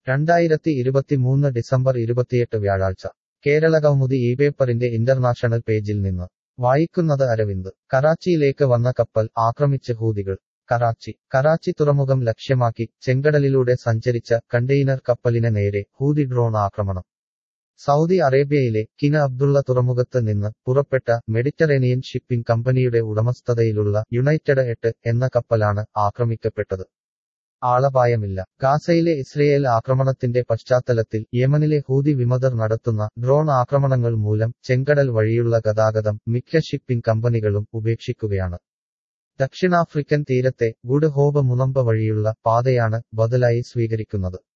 രണ്ടായിരത്തി ഇരുപത്തിമൂന്ന് ഡിസംബർ ഇരുപത്തിയെട്ട് വ്യാഴാഴ്ച കേരളകൗമുദി ഈ പേപ്പറിന്റെ ഇന്റർനാഷണൽ പേജിൽ നിന്ന് വായിക്കുന്നത് അരവിന്ദ് കറാച്ചിയിലേക്ക് വന്ന കപ്പൽ ആക്രമിച്ച് ഹൂതികൾ കറാച്ചി കറാച്ചി തുറമുഖം ലക്ഷ്യമാക്കി ചെങ്കടലിലൂടെ സഞ്ചരിച്ച കണ്ടെയ്നർ കപ്പലിന് നേരെ ഹൂതി ഡ്രോൺ ആക്രമണം സൗദി അറേബ്യയിലെ കിന അബ്ദുള്ള തുറമുഖത്ത് നിന്ന് പുറപ്പെട്ട മെഡിറ്ററേനിയൻ ഷിപ്പിംഗ് കമ്പനിയുടെ ഉടമസ്ഥതയിലുള്ള യുണൈറ്റഡ് എട്ട് എന്ന കപ്പലാണ് ആക്രമിക്കപ്പെട്ടത് ആളപായമില്ല ഗാസയിലെ ഇസ്രയേൽ ആക്രമണത്തിന്റെ പശ്ചാത്തലത്തിൽ യമനിലെ ഹൂതി വിമതർ നടത്തുന്ന ഡ്രോൺ ആക്രമണങ്ങൾ മൂലം ചെങ്കടൽ വഴിയുള്ള ഗതാഗതം മിക്ക ഷിപ്പിംഗ് കമ്പനികളും ഉപേക്ഷിക്കുകയാണ് ദക്ഷിണാഫ്രിക്കൻ തീരത്തെ ഗുഡ് ഹോബ് മുനമ്പ വഴിയുള്ള പാതയാണ് ബദലായി സ്വീകരിക്കുന്നത്